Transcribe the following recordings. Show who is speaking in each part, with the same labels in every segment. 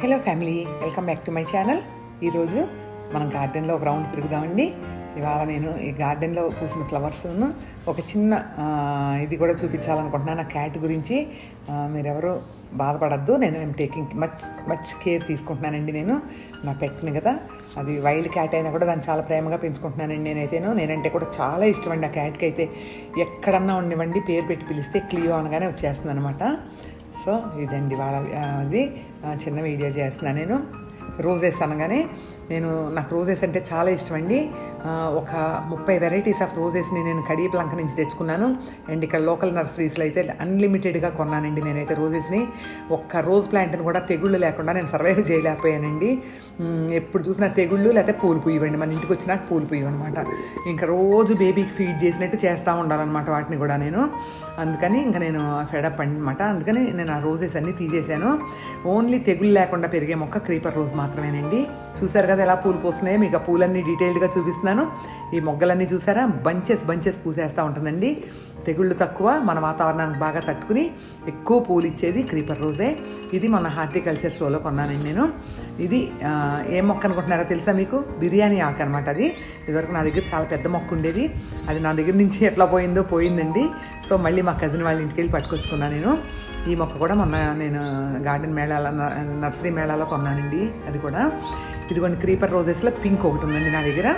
Speaker 1: hello family welcome back to my channel ఈరోజు మనం గార్డెన్లో ఒక రౌండ్ తిరుగుదామండి ఇవాళ నేను ఈ గార్డెన్లో పూసిన ఫ్లవర్స్ ఒక చిన్న ఆ, ఇది కూడా చూపించాలనుకుంటున్నాను నా క్యాట్ గురించి ఆ, మీరెవరు బాధపడద్దు నేను I'm taking much much care తీసుకుంటున్నానండి నేను నా పెట్ని కదా అది వైల్డ్ క్యాట్ అయినా కూడా దాన్ని చాలా ప్రేమగా పెంచుకుంటున్నానండి నేనైతేను నేనంటే కూడా చాలా ఇష్టం అండి ఆ క్యాట్కి అయితే ఎక్కడన్నా ఉండివ్వండి పేరు పెట్టి పిలిస్తే క్లియో అనగానే వచ్చేస్తుంది అనమాట సో ఇదండి వాళ్ళ ఆ, అది ఆ, చిన్న వీడియో చేస్తున్నాను నేను రోజెస్ అనగానే నేను నాకు రోజెస్ అంటే చాలా ఇష్టం అండి ఆ, ఒక ముప్పై వెరైటీస్ ఆఫ్ రోజెస్ని నేను కడియప్లంక నుంచి తెచ్చుకున్నాను అండ్ ఇక్కడ లోకల్ నర్సరీస్లో అయితే అన్లిమిటెడ్గా కొన్నానండి నేనైతే రోజెస్ని ఒక్క రోజ్ ప్లాంట్ని కూడా తెగుళ్ళు లేకుండా నేను సర్వైవ్ చేయలేకపోయానండి మ్, ఎప్పుడు చూసినా తెగుళ్ళు లేకపోతే పూలు పూయవండి మన ఇంటికి వచ్చినాక పూలు పూయవు అనమాట ఇంకా రోజు బేబీకి ఫీడ్ చేసినట్టు చేస్తూ ఉండాలన్నమాట వాటిని కూడా నేను అందుకని ఇంకా నేను ఫెడప్ అనమాట అందుకని నేను ఆ రోజెస్ అన్నీ తీసేశాను ఓన్లీ తెగులు లేకుండా పెరిగే మొక్క క్రీపర్ రోజ్ మాత్రమేనండి చూసారు కదా ఎలా పూలు పోస్తున్నాయో మీకు ఆ పూలన్నీ డీటెయిల్డ్గా చూపిస్తున్నాను ఈ మొగ్గలన్నీ చూసారా బంచెస్ బంచెస్ పూసేస్తూ ఉంటుందండి తెగుళ్ళు తక్కువ మన వాతావరణానికి బాగా తట్టుకుని ఎక్కువ పూలు ఇచ్చేది క్రీపర్ రోజే ఇది మన హార్టికల్చర్ షోలో కొన్నానండి నేను ఇది ఆ, ఏ మొక్క అనుకుంటున్నారో తెలుసా మీకు బిర్యానీ ఆకు అనమాట అది ఇదివరకు నా దగ్గర చాలా పెద్ద మొక్క ఉండేది అది నా దగ్గర నుంచి ఎట్లా పోయిందో పోయిందండి సో మళ్ళీ మా కజిన్ వాళ్ళ ఇంటికి వెళ్ళి పట్టుకొచ్చుకున్నాను నేను ఈ మొక్క కూడా మొన్న నేను గార్డెన్ మేళాల నర్సరీ మేళాలో కొన్నానండి అది కూడా ఇదిగోండి క్రీపర్ రోజెస్లో పింక్ ఒకటి ఉందండి నా దగ్గర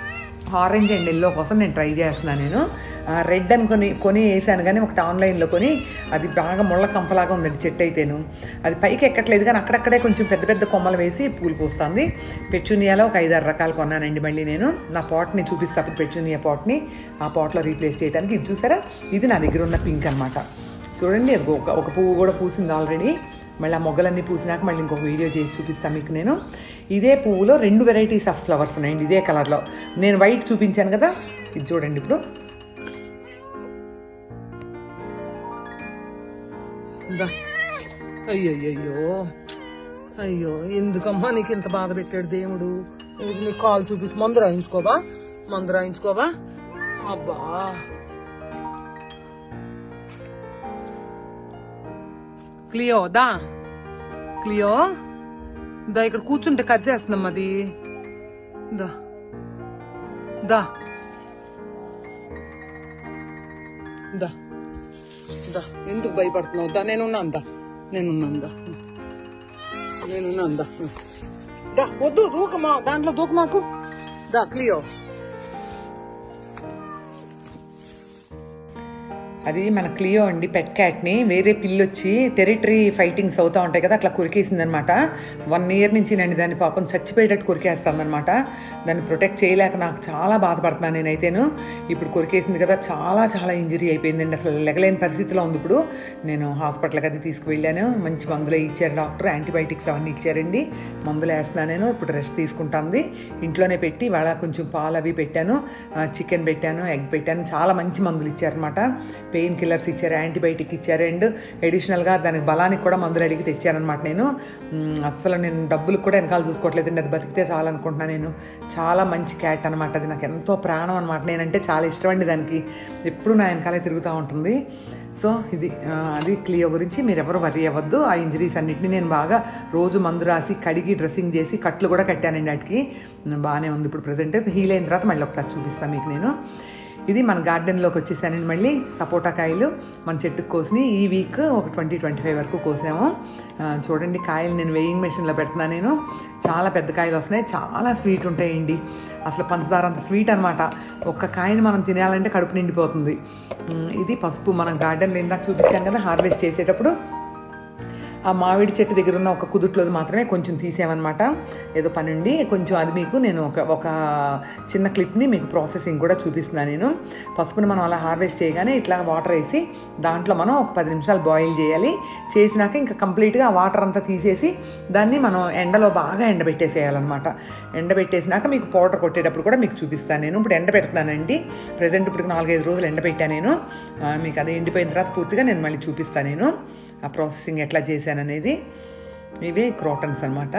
Speaker 1: ఆరెంజ్ అండ్ ఎల్లో కోసం నేను ట్రై చేస్తున్నాను నేను రెడ్ అని కొని కొని వేసాను కానీ ఒకటి ఆన్లైన్లో కొని అది బాగా ముళ్ళ కంపలాగా ఉందండి చెట్టు అయితేను అది పైకి ఎక్కట్లేదు కానీ అక్కడక్కడే కొంచెం పెద్ద పెద్ద కొమ్మలు వేసి పూలు పూస్తుంది పెచ్చునియాలో ఒక ఐదారు రకాలు కొన్నానండి మళ్ళీ నేను నా పాట్ని చూపిస్తా అప్పుడు పెచ్చునియా పాట్ని ఆ పాట్లో రీప్లేస్ చేయడానికి ఇది చూసారా ఇది నా దగ్గర ఉన్న పింక్ అనమాట చూడండి అది ఒక ఒక పువ్వు కూడా పూసింది ఆల్రెడీ మళ్ళీ ఆ మొగ్గలన్నీ పూసినాక మళ్ళీ ఇంకొక వీడియో చేసి చూపిస్తాను మీకు నేను ఇదే పువ్వులో రెండు వెరైటీస్ ఆఫ్ ఫ్లవర్స్ ఉన్నాయండి ఇదే కలర్లో నేను వైట్ చూపించాను కదా ఇది చూడండి ఇప్పుడు అయ్యయ్యో అయ్యో ఎందుకమ్మా నీకు ఇంత బాధ పెట్టాడు దేవుడు ఇది నీకు కాలు చూపించి మందు రాయించుకోవా మందు రాయించుకోవా అబ్బా క్లియో దా క్లియో దా ఇక్కడ కూర్చుంటే కరిచేస్తున్నాం అది దా దా దా దా ఎందుకు భయపడుతున్నావు దా నేనున్నాను దా నేనున్నాను దా నేనున్నాను దా దా వద్దు దూకమా దాంట్లో దూకు మాకు దా క్లియో అది మన క్లియో అండి పెట్ క్యాట్ని వేరే పిల్లి వచ్చి టెరిటరీ ఫైటింగ్స్ అవుతూ ఉంటాయి కదా అట్లా కొరికేసింది అనమాట వన్ ఇయర్ నుంచి నేను దాన్ని పాపం చచ్చిపోయేటట్టు కొరికేస్తాను అనమాట దాన్ని ప్రొటెక్ట్ చేయలేక నాకు చాలా బాధపడుతున్నాను నేనైతేను ఇప్పుడు కొరికేసింది కదా చాలా చాలా ఇంజరీ అయిపోయిందండి అసలు లెగలేని పరిస్థితిలో ఉంది ఇప్పుడు నేను హాస్పిటల్కి అది తీసుకువెళ్ళాను మంచి మందులు ఇచ్చారు డాక్టర్ యాంటీబయాటిక్స్ అవన్నీ ఇచ్చారండి మందులు వేస్తున్నాను నేను ఇప్పుడు రెస్ట్ తీసుకుంటుంది ఇంట్లోనే పెట్టి వాళ్ళ కొంచెం పాలు అవి పెట్టాను చికెన్ పెట్టాను ఎగ్ పెట్టాను చాలా మంచి మందులు ఇచ్చారనమాట పెయిన్ కిల్లర్స్ ఇచ్చారు యాంటీబయాటిక్ ఇచ్చారు అండ్ అడిషనల్గా దానికి బలానికి కూడా మందులు అడిగి తెచ్చానమాట నేను మ్, అస్సలు నేను డబ్బులు కూడా వెనకాల చూసుకోవట్లేదండి అది బతికితే చాలనుకుంటున్నాను నేను చాలా మంచి క్యాట్ అనమాట అది నాకు ఎంతో ప్రాణం అనమాట నేనంటే చాలా ఇష్టం అండి దానికి ఎప్పుడు నా వెనకాలే తిరుగుతూ ఉంటుంది సో ఇది ఆ, అది క్లియో గురించి మీరు ఎవరు వరి అవ్వద్దు ఆ ఇంజరీస్ అన్నిటిని నేను బాగా రోజు మందు రాసి కడిగి డ్రెస్సింగ్ చేసి కట్లు కూడా కట్టానండి వాటికి బాగానే ఉంది ఇప్పుడు ప్రజెంట్ హీల్ అయిన తర్వాత మళ్ళీ ఒకసారి చూపిస్తాను మీకు నేను ఇది మన గార్డెన్లోకి వచ్చేసానండి మళ్ళీ సపోటా కాయలు మన చెట్టుకు కోసినాయి ఈ వీక్ ఒక ట్వంటీ ట్వంటీ ఫైవ్ వరకు కోసాము ఆ, చూడండి కాయలు నేను వెయింగ్ మెషిన్లో పెడుతున్నాను నేను చాలా పెద్ద కాయలు వస్తున్నాయి చాలా స్వీట్ ఉంటాయండి అసలు పంచదార అంత స్వీట్ అనమాట ఒక్క కాయని మనం తినాలంటే కడుపు నిండిపోతుంది ఉమ్, ఇది పసుపు మనం గార్డెన్లో ఇందాక చూపించాం కదా హార్వెస్ట్ చేసేటప్పుడు ఆ మామిడి చెట్టు దగ్గర ఉన్న ఒక కుదుట్లోది మాత్రమే కొంచెం తీసామన్నమాట ఏదో పని ఉండి కొంచెం అది మీకు నేను ఒక ఒక చిన్న క్లిప్ని మీకు ప్రాసెసింగ్ కూడా చూపిస్తున్నాను నేను పసుపుని మనం అలా హార్వెస్ట్ చేయగానే ఇట్లా వాటర్ వేసి దాంట్లో మనం ఒక పది నిమిషాలు బాయిల్ చేయాలి చేసినాక ఇంకా కంప్లీట్గా ఆ వాటర్ అంతా తీసేసి దాన్ని మనం ఎండలో బాగా ఎండబెట్టేసేయాలన్నమాట ఎండబెట్టేసినాక మీకు పౌడర్ కొట్టేటప్పుడు కూడా మీకు చూపిస్తాను నేను ఇప్పుడు ఎండ పెడుతున్నానండి ప్రజెంట్ ఇప్పుడు నాలుగైదు రోజులు ఎండబెట్టాను నేను ఆ, మీకు అది ఎండిపోయిన తర్వాత పూర్తిగా నేను మళ్ళీ చూపిస్తాను నేను ఆ ప్రాసెసింగ్ ఎట్లా చేశాననేది ఇవి క్రోటన్స్ అనమాట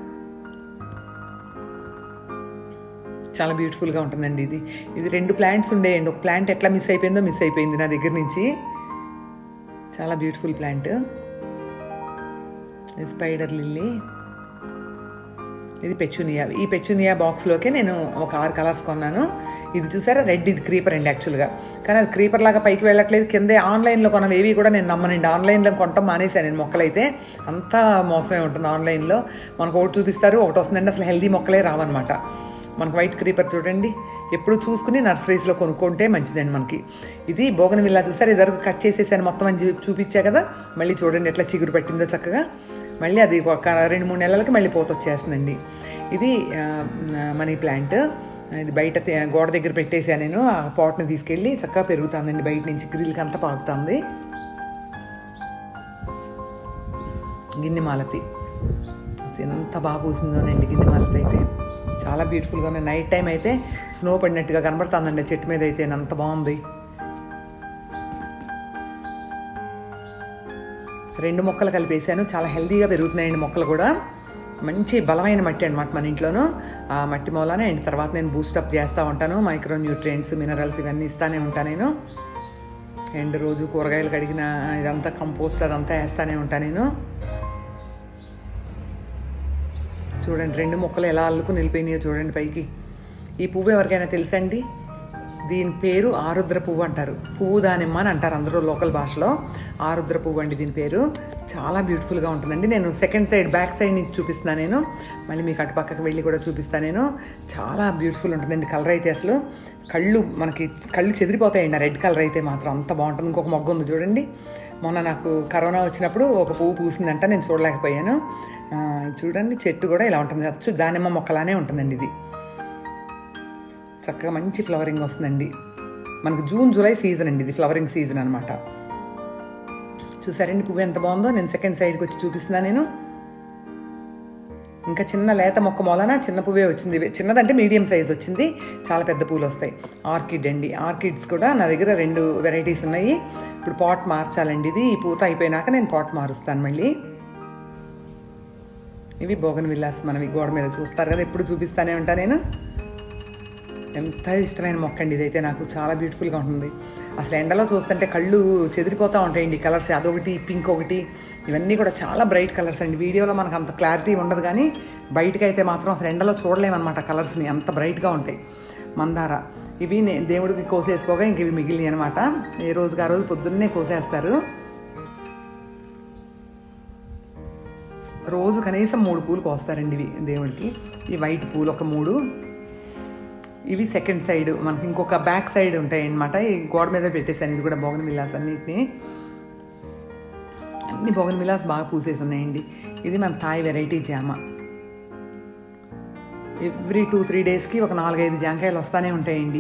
Speaker 1: చాలా బ్యూటిఫుల్గా ఉంటుందండి ఇది ఇది రెండు ప్లాంట్స్ ఉండేయండి ఒక ప్లాంట్ ఎట్లా మిస్ అయిపోయిందో మిస్ అయిపోయింది నా దగ్గర నుంచి చాలా బ్యూటిఫుల్ ప్లాంట్ స్పైడర్ లిల్లీ ఇది పెచ్చునియా ఈ పెచ్చునియా బాక్స్లోకే నేను ఒక ఆరు కలర్స్ కొన్నాను ఇది చూసారా రెడ్ ఇది క్రీపర్ అండి యాక్చువల్గా కానీ అది క్రీపర్ లాగా పైకి వెళ్ళట్లేదు కిందే ఆన్లైన్లో కొన్నవి ఏవి కూడా నేను నమ్మనండి ఆన్లైన్లో కొనటం మానేశాను నేను మొక్కలైతే అంతా మోసమే ఉంటుంది ఆన్లైన్లో మనకు ఒకటి చూపిస్తారు ఒకటి వస్తుందండి అసలు హెల్దీ మొక్కలే రావన్నమాట మనకు వైట్ క్రీపర్ చూడండి ఎప్పుడు చూసుకుని నర్సరీస్లో కొనుక్కుంటే మంచిదండి మనకి ఇది బోగన్ విల్లా చూసారు ఇదివరకు కట్ చేసేసాను మొత్తం అని చూ- చూపించా కదా మళ్ళీ చూడండి ఎట్లా చిగురు పట్టిందో చక్కగా మళ్ళీ అది ఒక రెండు మూడు నెలలకి మళ్ళీ పోత వచ్చేస్తుందండి ఇది ఆ, మనీ ప్లాంట్ ఇది బయట తే- గోడ దగ్గర పెట్టేసాను నేను ఆ పాట్ని తీసుకెళ్ళి చక్కగా పెరుగుతుందండి బయట నుంచి గ్రిల్కి అంతా పాకుతుంది గిన్నె మాలతి అసలు ఎంత బాగా పూసిందోనండి గిన్నె మాలతి అయితే చాలా బ్యూటిఫుల్గా ఉంది నైట్ టైం అయితే స్నో పడినట్టుగా కనబడుతుందండి ఆ చెట్టు మీద అయితే అంత బాగుంది రెండు మొక్కలు కలిపేసాను చాలా హెల్తీగా పెరుగుతున్నాయండి మొక్కలు కూడా మంచి బలమైన మట్టి అనమాట మన ఇంట్లోనూ ఆ మట్టి మూలానే అండ్ తర్వాత నేను బూస్టప్ చేస్తూ ఉంటాను మైక్రో న్యూట్రియంట్స్ మినరల్స్ ఇవన్నీ ఇస్తానే ఉంటాను నేను అండ్ రోజు కూరగాయలు కడిగిన ఇదంతా కంపోస్ట్ అదంతా వేస్తానే ఉంటాను నేను చూడండి రెండు మొక్కలు ఎలా అల్లుకు నిలిపోయినాయో చూడండి పైకి ఈ పువ్వు ఎవరికైనా తెలుసండి దీని పేరు ఆరుద్ర పువ్వు అంటారు పువ్వు దానిమ్మ అని అంటారు అందరూ లోకల్ భాషలో ఆరుద్ర పువ్వు అండి దీని పేరు చాలా బ్యూటిఫుల్గా ఉంటుందండి నేను సెకండ్ సైడ్ బ్యాక్ సైడ్ నుంచి చూపిస్తున్నాను నేను మళ్ళీ మీకు అటు పక్కకు వెళ్ళి కూడా చూపిస్తాను నేను చాలా బ్యూటిఫుల్ ఉంటుందండి కలర్ అయితే అసలు కళ్ళు మనకి కళ్ళు చెదిరిపోతాయండి ఆ రెడ్ కలర్ అయితే మాత్రం అంత బాగుంటుంది ఇంకొక మొగ్గ ఉంది చూడండి మొన్న నాకు కరోనా వచ్చినప్పుడు ఒక పువ్వు పూసిందంట నేను చూడలేకపోయాను ఆ, ఇది చూడండి చెట్టు కూడా ఇలా ఉంటుంది అచ్చు దానిమ్మ మొక్కలానే ఉంటుందండి ఇది చక్కగా మంచి ఫ్లవరింగ్ వస్తుందండి మనకు జూన్ జూలై సీజన్ అండి ఇది ఫ్లవరింగ్ సీజన్ అనమాట చూసారండి పువ్వు ఎంత బాగుందో నేను సెకండ్ సైడ్కి వచ్చి చూపిస్తున్నాను నేను ఇంకా చిన్న లేత మొక్క మూలన చిన్న పువ్వే వచ్చింది చిన్నదంటే మీడియం సైజ్ వచ్చింది చాలా పెద్ద పూలు వస్తాయి ఆర్కిడ్ అండి ఆర్కిడ్స్ కూడా నా దగ్గర రెండు వెరైటీస్ ఉన్నాయి ఇప్పుడు పాట్ మార్చాలండి ఇది ఈ పూత అయిపోయినాక నేను పాట్ మారుస్తాను మళ్ళీ ఇవి బోగన్ విల్లాస్ మనం ఈ గోడ మీద చూస్తారు కదా ఎప్పుడు చూపిస్తానే ఉంటా నేను ఎంత ఇష్టమైన మొక్క అండి ఇదైతే నాకు చాలా బ్యూటిఫుల్గా ఉంటుంది అసలు ఎండలో చూస్తుంటే కళ్ళు చెదిరిపోతూ ఉంటాయండి కలర్స్ అదొకటి పింక్ ఒకటి ఇవన్నీ కూడా చాలా బ్రైట్ కలర్స్ అండి వీడియోలో మనకు అంత క్లారిటీ ఉండదు కానీ బయటకైతే మాత్రం అసలు ఎండలో చూడలేమన్నమాట కలర్స్ని అంత బ్రైట్గా ఉంటాయి మందార ఇవి నే దేవుడికి కోసేసుకోగా ఇంక ఇవి మిగిలినాయి అనమాట ఏ రోజుకి ఆ రోజు పొద్దున్నే కోసేస్తారు రోజు కనీసం మూడు పూలు కోస్తారండి ఇవి దేవుడికి ఈ వైట్ పూలు ఒక మూడు ఇవి సెకండ్ సైడ్ మనకి ఇంకొక బ్యాక్ సైడ్ ఉంటాయి అన్నమాట ఈ గోడ మీద పెట్టేశాను ఇది కూడా బోగన్ విల్లాస్ అన్నిటిని అన్ని బోగన్ విల్లాస్ బాగా పూసేసి ఉన్నాయండి ఇది మన థాయ్ వెరైటీ జామ ఎవ్రీ టూ త్రీ డేస్కి ఒక నాలుగైదు జాంకాయలు వస్తూనే ఉంటాయండి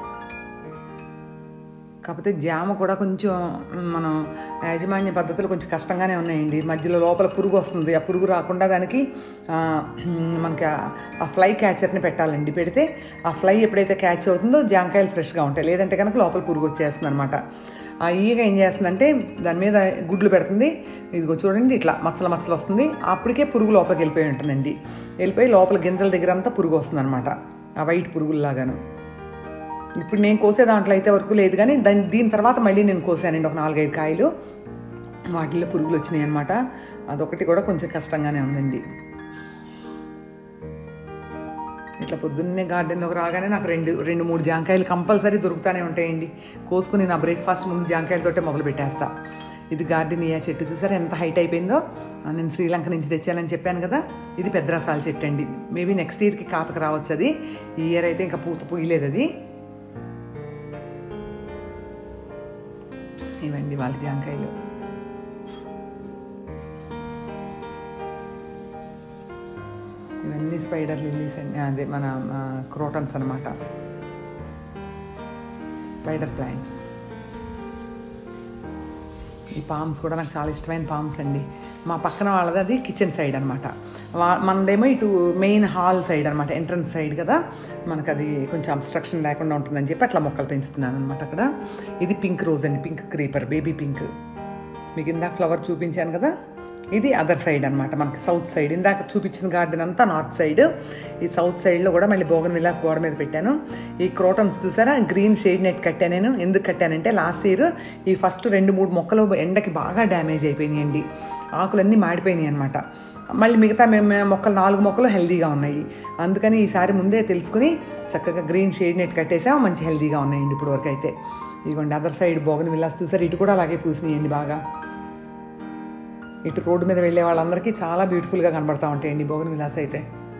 Speaker 1: కాకపోతే జామ కూడా కొంచెం మనం యాజమాన్య పద్ధతులు కొంచెం కష్టంగానే ఉన్నాయండి మధ్యలో లోపల పురుగు వస్తుంది ఆ పురుగు రాకుండా దానికి ఆ, మనకి ఆ- ఆ ఫ్లై క్యాచర్ని పెట్టాలండి పెడితే ఆ ఫ్లై ఎప్పుడైతే క్యాచ్ అవుతుందో జాంకాయలు ఫ్రెష్గా ఉంటాయి లేదంటే కనుక లోపల పురుగు వచ్చేస్తుంది అనమాట ఆ ఈగ ఏం చేస్తుందంటే దాని మీద గుడ్లు పెడుతుంది ఇదిగో చూడండి ఇట్లా మచ్చల మచ్చలు వస్తుంది అప్పటికే పురుగు లోపలికి వెళ్ళిపోయి ఉంటుందండి వెళ్ళిపోయి లోపల గింజల దగ్గర అంతా పురుగు వస్తుంది అనమాట ఆ వైట్ పురుగుల్లాగాను ఇప్పుడు నేను కోసే దాంట్లో అయితే వరకు లేదు కానీ దాని దీని తర్వాత మళ్ళీ నేను కోసానండి ఒక నాలుగైదు కాయలు వాటిల్లో పురుగులు వచ్చినాయి అనమాట అదొకటి కూడా కొంచెం కష్టంగానే ఉందండి ఇట్లా పొద్దున్నే గార్డెన్లోకి రాగానే నాకు రెండు రెండు మూడు జాంకాయలు కంపల్సరీ దొరుకుతూనే ఉంటాయండి కోసుకుని నా బ్రేక్ఫాస్ట్ ముందు జాంకాయలతోటే మొదలు పెట్టేస్తా ఇది గార్డెనియా చెట్టు చూసారా ఎంత హైట్ అయిపోయిందో ఆ, నేను శ్రీలంక నుంచి తెచ్చానని చెప్పాను కదా ఇది పెద్ద రసాల చెట్టు అండి మేబీ నెక్స్ట్ ఇయర్కి కాతకు రావచ్చు అది ఈ ఇయర్ అయితే ఇంకా పూత పూయలేదు అది ఇవండి వాళ్ళ జాంకాయలు ఇవన్నీ స్పైడర్ లిల్లీస్ అండి అదే మన క్రోటన్స్ అనమాట స్పైడర్ ప్లాంట్స్ ఈ పామ్స్ కూడా నాకు చాలా ఇష్టమైన పామ్స్ అండి మా పక్కన వాళ్ళది అది కిచెన్ సైడ్ అనమాట మనదేమో ఇటు మెయిన్ హాల్ సైడ్ అనమాట ఎంట్రన్స్ సైడ్ కదా మనకు అది కొంచెం అబ్స్ట్రక్షన్ లేకుండా ఉంటుందని చెప్పి అట్లా మొక్కలు పెంచుతున్నాను అనమాట అక్కడ ఇది పింక్ రోజ్ అండి పింక్ క్రీపర్ బేబీ పింక్ మీకు ఇందాక ఫ్లవర్ చూపించాను కదా ఇది అదర్ సైడ్ అనమాట మనకి సౌత్ సైడ్ ఇందాక చూపించిన గార్డెన్ అంతా నార్త్ సైడ్ ఈ సౌత్ సైడ్లో కూడా మళ్ళీ బోగన్ విలాస్ గోడ మీద పెట్టాను ఈ క్రోటన్స్ చూసారా గ్రీన్ షేడ్ నెట్ కట్టాను నేను ఎందుకు కట్టానంటే లాస్ట్ ఇయర్ ఈ ఫస్ట్ రెండు మూడు మొక్కలు ఎండకి బాగా డ్యామేజ్ అయిపోయినాయండి ఆకులన్నీ మాడిపోయినాయి అనమాట మళ్ళీ మిగతా మేము మొక్కలు నాలుగు మొక్కలు హెల్దీగా ఉన్నాయి అందుకని ఈసారి ముందే తెలుసుకుని చక్కగా గ్రీన్ షేడ్ నెట్ కట్టేసాం మంచి హెల్దీగా ఉన్నాయండి ఇప్పుడు వరకు అయితే ఇదిగోండి అదర్ సైడ్ బోగన్ విల్లాస్ చూసారు ఇటు కూడా అలాగే పూసినాయండి బాగా ఇటు రోడ్డు మీద వెళ్ళే వాళ్ళందరికీ చాలా బ్యూటిఫుల్గా కనబడతా ఉంటాయండి బోగన్ విలాస్ అయితే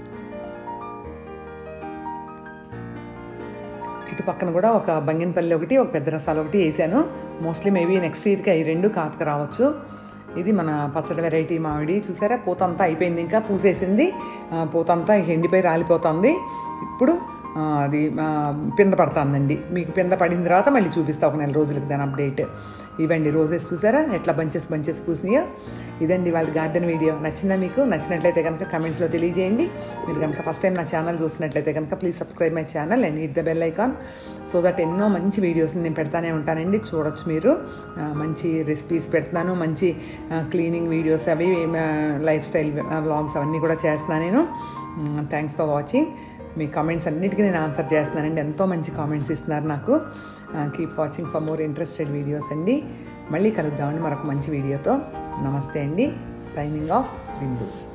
Speaker 1: ఇటు పక్కన కూడా ఒక బంగినపల్లి ఒకటి ఒక పెద్ద రసాలు ఒకటి వేసాను మోస్ట్లీ మేబీ నెక్స్ట్ ఇయర్కి అవి రెండు కాతక రావచ్చు ఇది మన పచ్చడి వెరైటీ మామిడి చూసారా పూతంతా అయిపోయింది ఇంకా పూసేసింది ఆ, పూతంతా ఎండిపోయి రాలిపోతుంది ఇప్పుడు ఆ, అది ఆ, పింద పడుతుందండి మీకు పింద పడిన తర్వాత మళ్ళీ చూపిస్తా ఒక నెల రోజులకి దాని అప్డేట్ ఇవండి రోజెస్ చూసారా ఎట్లా బంచెస్ బంచెస్ పూసినాయో ఇదండి వాళ్ళ గార్డెన్ వీడియో నచ్చిందా మీకు నచ్చినట్లయితే కనుక కమెంట్స్లో తెలియజేయండి మీరు కనుక ఫస్ట్ టైం నా ఛానల్ చూసినట్లయితే కనుక please subscribe my channel and hit the bell icon so that ఎన్నో మంచి వీడియోస్ నేను పెడతానే ఉంటానండి చూడొచ్చు మీరు ఆ, మంచి రెసిపీస్ పెడుతున్నాను మంచి క్లీనింగ్ వీడియోస్ అవి లైఫ్ స్టైల్ వ్లాగ్స్ అవన్నీ కూడా చేస్తున్నాను నేను థ్యాంక్స్ ఫర్ వాచింగ్ మీ కామెంట్స్ అన్నిటికీ నేను ఆన్సర్ చేస్తున్నానండి ఎంతో మంచి కామెంట్స్ ఇస్తున్నారు నాకు keep watching for more interested videos అండి మళ్ళీ కలుద్దామండి మరొక మంచి వీడియోతో నమస్తే అండి సైనింగ్ ఆఫ్ బిందు